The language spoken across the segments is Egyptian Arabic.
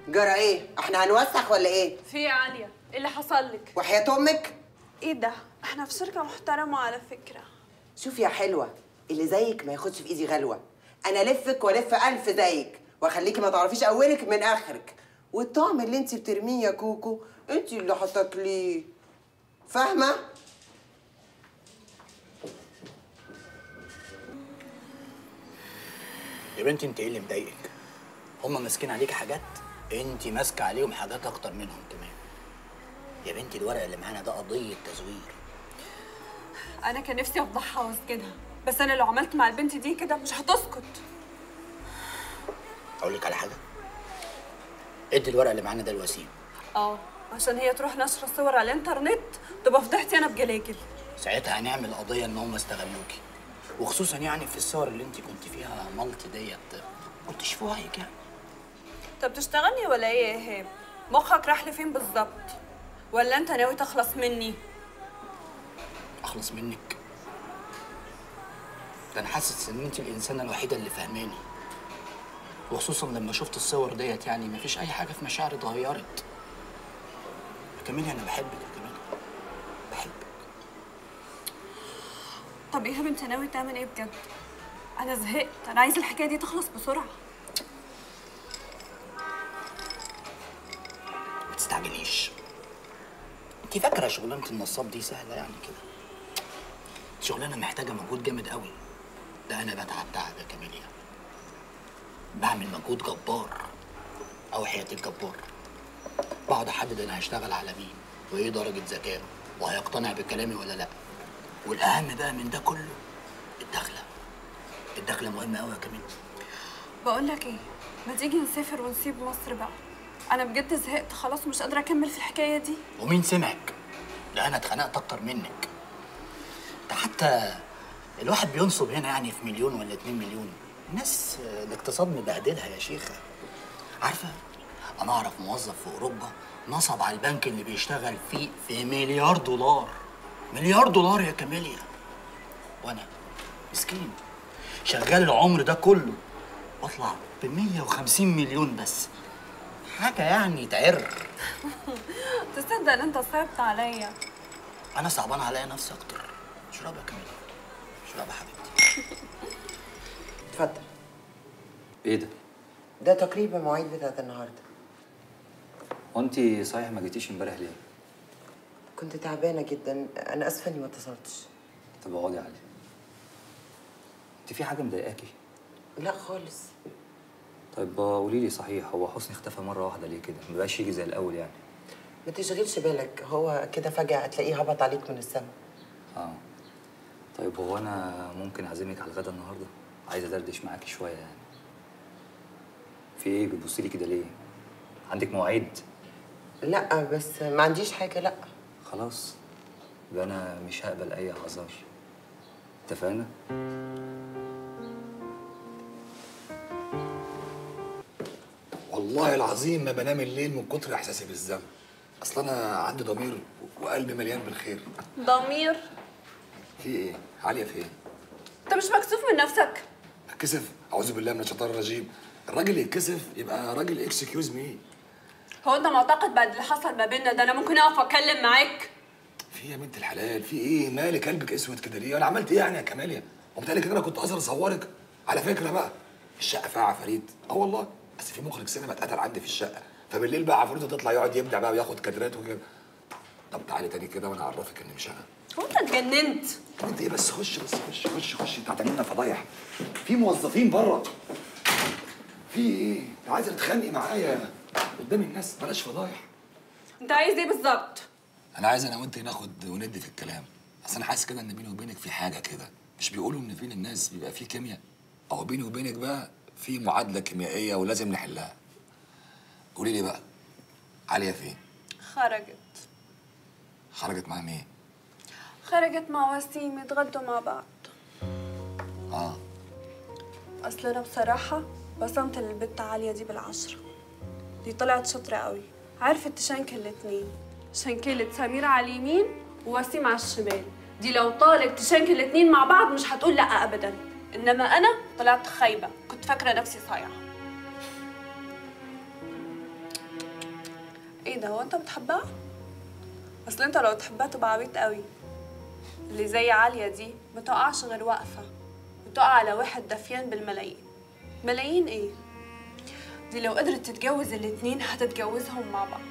جرى ايه احنا هنوسخ ولا ايه في يا عاليه ايه اللي حصل لك وحياه امك ايه ده احنا في شركه محترمه على فكره شوف يا حلوه اللي زيك ما ياخدش في ايدي غلوه انا الفك والف الف زيك واخليكي ما تعرفيش اولك من اخرك والطعم اللي انت بترميه يا كوكو انت اللي هتاكليه فاهمه يا بنتي انت ايه اللي مضايقك؟ هما ماسكين عليكي حاجات انت ماسكه عليهم حاجات اكتر منهم كمان يا بنتي الورق اللي معانا ده قضيه تزوير انا كان نفسي افضحها واسجنها بس انا لو عملت مع البنت دي كده مش هتسكت اقول لك على حاجه ادي الورق اللي معانا ده لوسيم اه عشان هي تروح نشر الصور على الانترنت تبقى فضحتي انا بجلاجل ساعتها هنعمل قضيه ان هم استغلوكي وخصوصا يعني في الصور اللي انت كنت فيها مالتي ديت كنتش في وعيك يعني انت بتشتغلني ولا ايه يا ايهاب مخك راح لفين بالظبط ولا انت ناوي تخلص مني اخلص منك ده انا حاسس ان انت الانسانه الوحيده اللي فاهماني وخصوصا لما شفت الصور ديت يعني مفيش اي حاجه في مشاعري اتغيرت كمان انا بحبك يا كمان بحبك طب ايهاب انت ناوي تعمل ايه بجد انا زهقت انا عايزه الحكايه دي تخلص بسرعه ما تستعجليش انت فاكره شغلانه النصاب دي سهله يعني كده شغلانه محتاجه مجهود جامد قوي ده انا بتعب تعب يا كاميليا بعمل مجهود جبار او حياه الجبار بقعد احدد انا هشتغل على مين وايه درجه ذكائه وهيقتنع بكلامي ولا لا والاهم بقى من ده كله الدخله الدخله مهمه قوي يا كاميليا بقول لك ايه ما تيجي نسافر ونسيب مصر بقى انا بجد زهقت خلاص مش قادره اكمل في الحكايه دي ومين سمعك؟ ده انا اتخنقت اكتر منك ده حتى الواحد بينصب هنا يعني في مليون ولا اتنين مليون الناس آه، الاقتصاد مبهدلها يا شيخة عارفة انا اعرف موظف في اوروبا نصب على البنك اللي بيشتغل فيه في مليار دولار مليار دولار يا كاميليا وانا مسكين شغال العمر ده كله واطلع ب 150 مليون بس حاجة يعني تعر تصدق ان انت صعبت عليا انا صعبان عليا نفسي اكتر اشرب يا كاميليا اشرب يا حبيبتي اتفضل ايه ده؟ ده تقريبا مواعيد بتاعت النهارده هو انت صحيح ما جيتيش امبارح ليه؟ كنت تعبانه جدا انا اسفه اني ما اتصلتش طب اقعدي عادي انت في حاجه مضايقاكي؟ لا خالص طيب قولي لي صحيح هو حسني اختفى مره واحده ليه كده؟ ما بقاش يجي زي الاول يعني ما تشغلش بالك هو كده فجاه هتلاقيه هبط عليك من السما اه طيب هو انا ممكن اعزمك على الغدا النهارده؟ عايز ادردش معاكي شويه يعني في ايه بتبصي لي كده ليه؟ عندك مواعيد؟ لا بس ما عنديش حاجه لا خلاص يبقى انا مش هقبل اي اعذار اتفقنا؟ والله العظيم ما بنام الليل من كتر احساسي بالذنب اصل انا عندي ضمير وقلبي مليان بالخير ضمير في ايه عاليه في ايه انت مش مكسوف من نفسك اتكسف اعوذ بالله من الشيطان الرجيم الراجل يتكسف يبقى راجل اكسكيوز مي هو انت معتقد بعد اللي حصل ما بيننا ده انا ممكن اقف اتكلم معاك في يا بنت الحلال في ايه مالك قلبك اسود كده ليه انا عملت ايه يعني يا كماليا وبالتالي كده انا كنت قاصر اصورك على فكره بقى الشقه فيها عفاريت اه والله بس في مخرج سينما اتقتل عندي في الشقه فبالليل بقى عفاريته تطلع يقعد يبدع بقى وياخد كادرات وكده طب تعالي تاني كده وانا اعرفك ان مش انا هو انت اتجننت طب انت ايه بس خش بس خش خش خش انت هتعملنا فضايح في موظفين بره في ايه انت عايزه تتخانقي معايا قدام الناس بلاش فضايح انت عايز ايه بالظبط انا عايز انا وانت ناخد وندي في الكلام اصل انا حاسس كده ان بيني وبينك في حاجه كده مش بيقولوا ان بين الناس بيبقى في كيمياء او بيني وبينك بقى في معادله كيميائيه ولازم نحلها قولي لي بقى عاليه فين خرجت خرجت مع مين خرجت مع وسيم يتغدوا مع بعض اه اصل انا بصراحه بصمت للبت عاليه دي بالعشره دي طلعت شاطره قوي عرفت تشنكل الاتنين شنكلت سمير على اليمين ووسيم على الشمال دي لو طالت تشنكل الاتنين مع بعض مش هتقول لا ابدا انما انا طلعت خايبه كنت فاكره نفسي صايعه ايه ده هو انت بتحبها اصل انت لو تحبها تبقى عبيط قوي اللي زي عالية دي ما تقعش غير واقفة وتقع على واحد دفيان بالملايين ملايين ايه دي لو قدرت تتجوز الاتنين هتتجوزهم مع بعض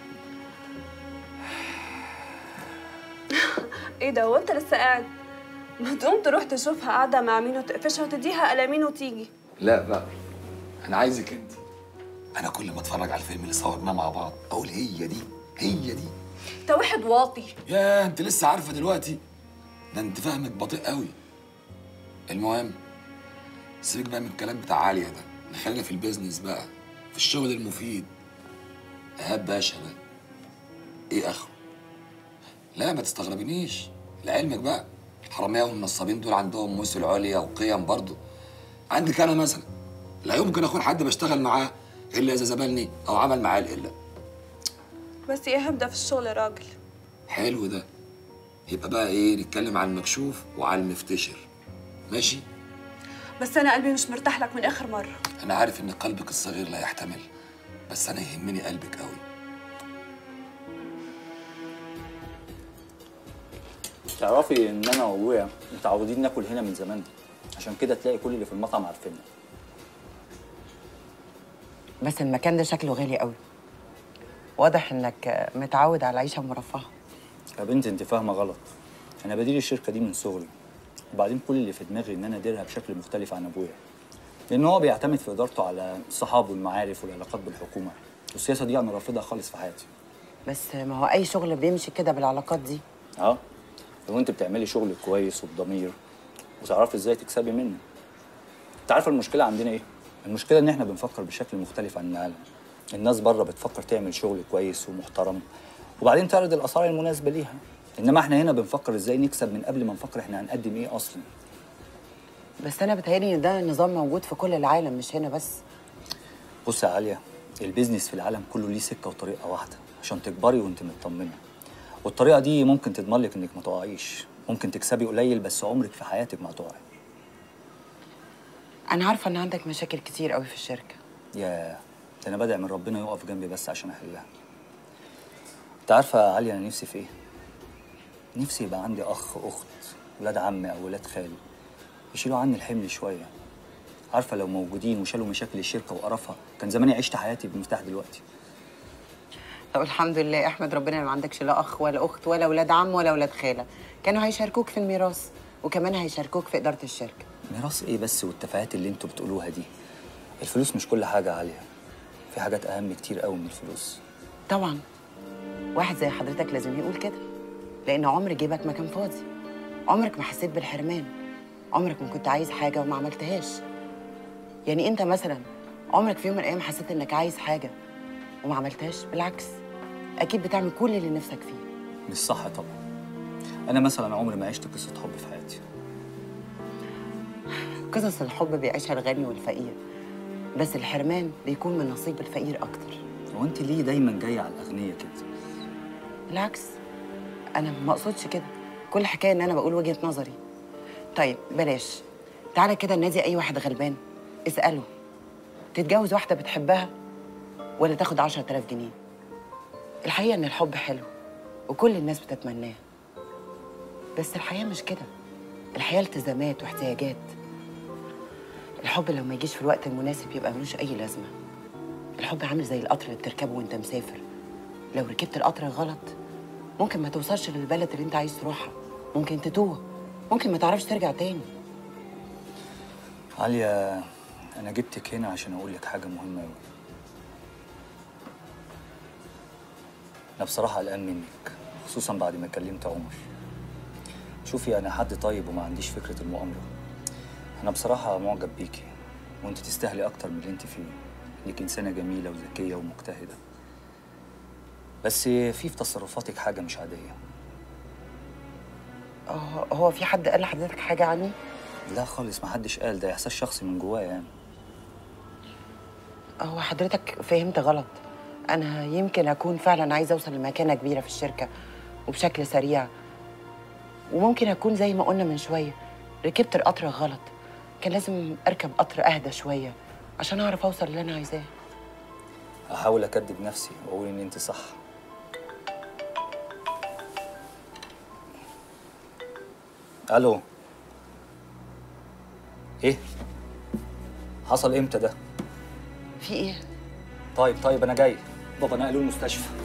ايه ده هو انت لسه قاعد ما تقوم تروح تشوفها قاعدة مع مين وتقفشها وتديها قلمين وتيجي لا بقى انا عايزك انت انا كل ما اتفرج على الفيلم اللي صورناه مع بعض اقول هي دي هي دي انت واحد واطي يا انت لسه عارفه دلوقتي ده انت فاهمك بطيء قوي المهم سيبك بقى من الكلام بتاع عاليه ده خلينا في البيزنس بقى في الشغل المفيد ايهاب باشا ده ايه اخره لا ما تستغربنيش لعلمك بقى الحراميه والنصابين دول عندهم مثل عليا وقيم برضه عندك انا مثلا لا يمكن اكون حد بشتغل معاه الا اذا زبلني او عمل معاه القله بس ايه هبدا في الشغل راجل حلو ده يبقى بقى ايه نتكلم عن المكشوف وعن المفتشر ماشي بس انا قلبي مش مرتاح لك من اخر مره انا عارف ان قلبك الصغير لا يحتمل بس انا يهمني قلبك قوي تعرفي ان انا وابويا متعودين ناكل هنا من زمان عشان كده تلاقي كل اللي في المطعم عارفيننا بس المكان ده شكله غالي قوي واضح انك متعود على عيشه مرفهه يا بنتي انت فاهمه غلط انا بدير الشركه دي من صغري وبعدين كل اللي في دماغي ان انا اديرها بشكل مختلف عن ابويا لان هو بيعتمد في ادارته على الصحاب والمعارف والعلاقات بالحكومه والسياسه دي انا رافضها خالص في حياتي بس ما هو اي شغل بيمشي كده بالعلاقات دي اه لو انت بتعملي شغل كويس وبضمير وتعرفي ازاي تكسبي منه انت عارفه المشكله عندنا ايه المشكله ان احنا بنفكر بشكل مختلف عن العالم الناس بره بتفكر تعمل شغل كويس ومحترم وبعدين تعرض الاسعار المناسبه ليها انما احنا هنا بنفكر ازاي نكسب من قبل ما نفكر احنا هنقدم ايه اصلا بس انا بتهيألي ان ده نظام موجود في كل العالم مش هنا بس بص يا عاليه البيزنس في العالم كله ليه سكه وطريقه واحده عشان تكبري وانت مطمنه والطريقه دي ممكن تضمن لك انك ما تقعيش ممكن تكسبي قليل بس عمرك في حياتك ما هتقعي انا عارفه ان عندك مشاكل كتير قوي في الشركه يا ده انا بدعي من ربنا يقف جنبي بس عشان احلها انت عارفه يا علي انا نفسي في ايه نفسي يبقى عندي اخ اخت ولاد عم او ولاد خال يشيلوا عني الحمل شويه عارفه لو موجودين وشالوا مشاكل الشركه وقرفها كان زماني عشت حياتي بمفتاح دلوقتي طب الحمد لله احمد ربنا ما عندكش لا اخ ولا اخت ولا ولاد عم ولا ولاد خاله كانوا هيشاركوك في الميراث وكمان هيشاركوك في اداره الشركه ميراث ايه بس والتفاهات اللي انتوا بتقولوها دي الفلوس مش كل حاجه عاليه في حاجات اهم كتير قوي من الفلوس طبعا واحد زي حضرتك لازم يقول كده لان عمر جيبك ما كان فاضي عمرك ما حسيت بالحرمان عمرك ما كنت عايز حاجه وما عملتهاش يعني انت مثلا عمرك في يوم من الايام حسيت انك عايز حاجه وما عملتهاش بالعكس اكيد بتعمل كل اللي نفسك فيه مش صح طبعا انا مثلا عمري ما عشت قصه حب في حياتي قصص الحب بيعيشها الغني والفقير بس الحرمان بيكون من نصيب الفقير اكتر هو انت ليه دايما جايه على الاغنياء كده بالعكس انا ما اقصدش كده كل حكايه ان انا بقول وجهه نظري طيب بلاش تعالى كده نادي اي واحد غلبان اساله تتجوز واحده بتحبها ولا تاخد 10000 جنيه الحقيقه ان الحب حلو وكل الناس بتتمناه بس الحياه مش كده الحياه التزامات واحتياجات الحب لو ما يجيش في الوقت المناسب يبقى ملوش اي لازمه الحب عامل زي القطر اللي بتركبه وانت مسافر لو ركبت القطر غلط ممكن ما توصلش للبلد اللي انت عايز تروحها ممكن تتوه ممكن ما تعرفش ترجع تاني عالية أنا جبتك هنا عشان أقول لك حاجة مهمة أوي. أنا بصراحة قلقان منك خصوصا بعد ما كلمت عمر. شوفي أنا حد طيب وما عنديش فكرة المؤامرة. أنا بصراحة معجب بيكي وأنت تستاهلي أكتر من اللي أنت فيه. إنك إنسانة جميلة وذكية ومجتهدة. بس في في تصرفاتك حاجة مش عادية. اه هو في حد قال لحضرتك حاجه عني لا خالص محدش قال ده إحساس شخصي من جوايا يعني. هو حضرتك فهمت غلط انا يمكن اكون فعلا عايزه اوصل لمكانه كبيره في الشركه وبشكل سريع وممكن اكون زي ما قلنا من شويه ركبت القطر غلط كان لازم اركب قطر اهدى شويه عشان اعرف اوصل اللي انا عايزاه احاول اكدب نفسي واقول ان انت صح الو ايه حصل امتى ده في ايه طيب طيب انا جاي بابا نقلوه المستشفى